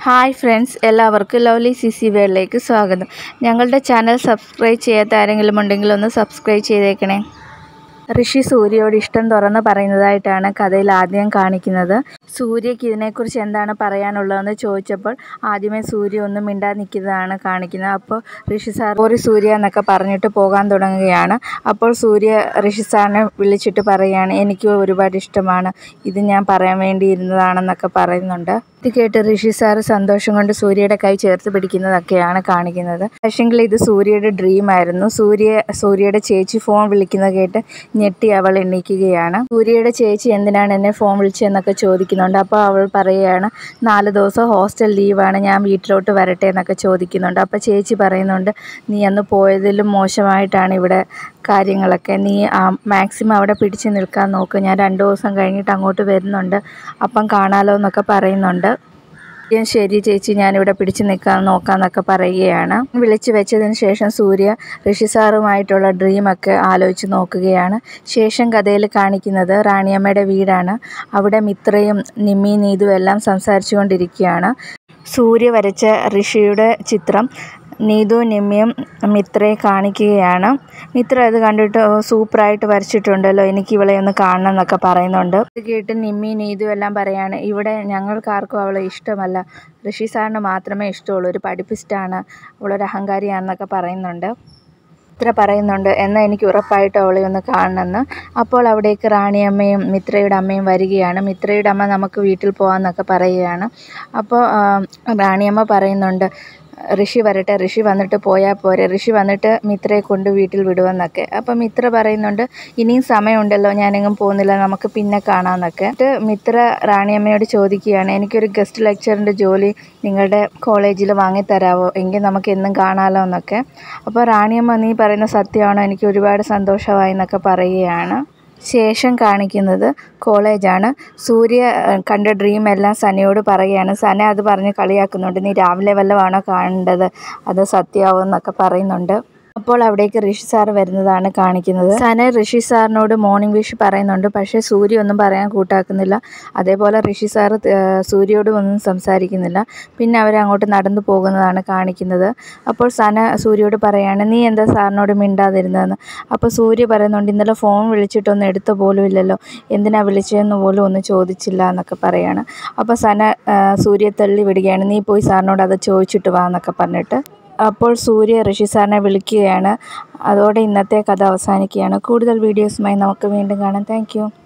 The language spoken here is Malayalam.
ഹായ് ഫ്രണ്ട്സ് എല്ലാവർക്കും ലവ്ലി സി സി വേളിലേക്ക് സ്വാഗതം ഞങ്ങളുടെ ചാനൽ സബ്സ്ക്രൈബ് ചെയ്യാത്ത ആരെങ്കിലും ഉണ്ടെങ്കിൽ ഒന്ന് സബ്സ്ക്രൈബ് ചെയ്തേക്കണേ ഋഷി സൂര്യയോട് ഇഷ്ടം തുറന്ന് പറയുന്നതായിട്ടാണ് കഥയിൽ ആദ്യം കാണിക്കുന്നത് സൂര്യയ്ക്ക് ഇതിനെക്കുറിച്ച് എന്താണ് പറയാനുള്ളതെന്ന് ചോദിച്ചപ്പോൾ ആദ്യമേ സൂര്യ ഒന്നും മിണ്ടാതെ നിൽക്കുന്നതാണ് കാണിക്കുന്നത് അപ്പോൾ ഋഷി സാർ സോറി സൂര്യ എന്നൊക്കെ പറഞ്ഞിട്ട് പോകാൻ തുടങ്ങുകയാണ് അപ്പോൾ സൂര്യ ഋഷി സാറിനെ വിളിച്ചിട്ട് പറയുകയാണ് എനിക്ക് ഒരുപാട് ഇഷ്ടമാണ് ഇത് ഞാൻ പറയാൻ വേണ്ടിയിരുന്നതാണെന്നൊക്കെ പറയുന്നുണ്ട് ഇത് കേട്ട് ഋഷി സാർ സന്തോഷം കൊണ്ട് സൂര്യയുടെ കൈ ചേർത്ത് പിടിക്കുന്നതൊക്കെയാണ് കാണിക്കുന്നത് പക്ഷെങ്കിൽ ഇത് സൂര്യയുടെ ഡ്രീം ആയിരുന്നു സൂര്യ സൂര്യയുടെ ചേച്ചി ഫോൺ വിളിക്കുന്നത് കേട്ട് ഞെട്ടി അവൾ എണീക്കുകയാണ് സൂര്യയുടെ ചേച്ചി എന്തിനാണ് എന്നെ ഫോൺ വിളിച്ചതെന്നൊക്കെ ചോദിക്കുന്നുണ്ട് അപ്പോൾ അവൾ പറയുകയാണ് നാല് ദിവസം ഹോസ്റ്റൽ ലീവാണ് ഞാൻ വീട്ടിലോട്ട് വരട്ടെ എന്നൊക്കെ ചോദിക്കുന്നുണ്ട് അപ്പോൾ ചേച്ചി പറയുന്നുണ്ട് നീ അന്ന് പോയതിലും മോശമായിട്ടാണ് ഇവിടെ കാര്യങ്ങളൊക്കെ നീ മാക്സിമം അവിടെ പിടിച്ച് നിൽക്കാൻ നോക്ക് ഞാൻ രണ്ട് ദിവസം കഴിഞ്ഞിട്ട് അങ്ങോട്ട് വരുന്നുണ്ട് അപ്പം കാണാലോ എന്നൊക്കെ പറയുന്നുണ്ട് ഞാൻ ശരി ചേച്ചി ഞാനിവിടെ പിടിച്ച് നിൽക്കാൻ നോക്കാമെന്നൊക്കെ പറയുകയാണ് വിളിച്ചു വെച്ചതിന് ശേഷം സൂര്യ ഋഷി സാറുമായിട്ടുള്ള ഡ്രീമൊക്കെ ആലോചിച്ച് നോക്കുകയാണ് ശേഷം കഥയിൽ കാണിക്കുന്നത് റാണിയമ്മയുടെ വീടാണ് അവിടെ മിത്രയും നിമ്മി നീതും എല്ലാം സംസാരിച്ചു കൊണ്ടിരിക്കുകയാണ് സൂര്യ വരച്ച ഋഷിയുടെ ചിത്രം നീതു നിമ്മിയും മിത്രയെ കാണിക്കുകയാണ് മിത്ര അത് കണ്ടിട്ട് "ഓ, സൂപ്പറായിട്ട് വരച്ചിട്ടുണ്ടല്ലോ എനിക്ക് ഇവളെ ഒന്ന് കാണണം എന്നൊക്കെ പറയുന്നുണ്ട് ഇത് കേട്ട് നിമ്മി നീതു എല്ലാം പറയാണ് ഇവിടെ ഞങ്ങൾക്കാർക്കും അവളെ ഇഷ്ടമല്ല ഋഷി സാറിന് മാത്രമേ ഇഷ്ടമുള്ളൂ ഒരു പഠിപ്പിസ്റ്റാണ് അവളൊരു അഹങ്കാരിയാണെന്നൊക്കെ പറയുന്നുണ്ട് മിത്ര പറയുന്നുണ്ട് എന്നാൽ എനിക്ക് ഉറപ്പായിട്ടും അവളെ ഒന്ന് കാണണമെന്ന് അപ്പോൾ അവിടേക്ക് റാണിയമ്മയും മിത്രയുടെ അമ്മയും വരികയാണ് മിത്രയുടെ അമ്മ നമുക്ക് വീട്ടിൽ പോകാമെന്നൊക്കെ പറയുകയാണ് അപ്പോൾ ആ, റാണിയമ്മ പറയുന്നുണ്ട് ഋഷി വരട്ടെ ഋഷി വന്നിട്ട് പോയാൽ പോരെ ഋഷി വന്നിട്ട് മിത്രയെ കൊണ്ട് വീട്ടിൽ വിടുമെന്നൊക്കെ അപ്പം മിത്ര പറയുന്നുണ്ട് ഇനിയും സമയമുണ്ടല്ലോ ഞാനെങ്ങും പോകുന്നില്ല നമുക്ക് പിന്നെ കാണാമെന്നൊക്കെ എന്നിട്ട് മിത്ര റാണിയമ്മയോട് ചോദിക്കുകയാണ് എനിക്കൊരു ഗസ്റ്റ് ലെക്ചറിൻ്റെ ജോലി നിങ്ങളുടെ കോളേജിൽ വാങ്ങിത്തരാവോ എങ്കിൽ നമുക്ക് എന്നും കാണാമല്ലോ എന്നൊക്കെ അപ്പോൾ റാണിയമ്മ നീ പറയുന്ന സത്യമാണോ എനിക്ക് ഒരുപാട് സന്തോഷമായി എന്നൊക്കെ പറയുകയാണ് ശേഷം കാണിക്കുന്നത് കോളേജാണ് സൂര്യ ഏഹ്, കണ്ട ഡ്രീം എല്ലാം സനയോട് പറയുകയാണ് സന അത് പറഞ്ഞ് കളിയാക്കുന്നുണ്ട് നീ രാവിലെ വല്ലതുമാണോ കാണേണ്ടത് അത് സത്യമാവും എന്നൊക്കെ പറയുന്നുണ്ട് അപ്പോൾ അവിടേക്ക് ഋഷി സാർ വരുന്നതാണ് കാണിക്കുന്നത് സന ഋഷി സാറിനോട് മോർണിംഗ് വിഷ് പറയുന്നുണ്ട് പക്ഷേ സൂര്യ ഒന്നും പറയാൻ കൂട്ടാക്കുന്നില്ല അതേപോലെ ഋഷി സാർ സൂര്യയോടും ഒന്നും സംസാരിക്കുന്നില്ല പിന്നെ അവർ അങ്ങോട്ട് നടന്നു പോകുന്നതാണ് കാണിക്കുന്നത് അപ്പോൾ സന സൂര്യയോട് പറയാണ് നീ എന്താ സാറിനോട് മിണ്ടാതിരുന്നതെന്ന് അപ്പോൾ സൂര്യ പറയുന്നുണ്ട് ഇന്നലെ ഫോൺ വിളിച്ചിട്ടൊന്നും എടുത്ത പോലും ഇല്ലല്ലോ എന്തിനാ വിളിച്ചതെന്ന് പോലും ഒന്നും ചോദിച്ചില്ല എന്നൊക്കെ പറയാണ് അപ്പോൾ സന ആ, സൂര്യയെ തള്ളി വിടുകയാണ് നീ പോയി സാറിനോട് അത് ചോദിച്ചിട്ട് വാ എന്നൊക്കെ പറഞ്ഞിട്ട് അപ്പോൾ സൂര്യ ഋഷി സാറിനെ വിളിക്കുകയാണ് അതോടെ ഇന്നത്തെ കഥ അവസാനിക്കുകയാണ് കൂടുതൽ വീഡിയോസുമായി നമുക്ക് വീണ്ടും കാണാം താങ്ക്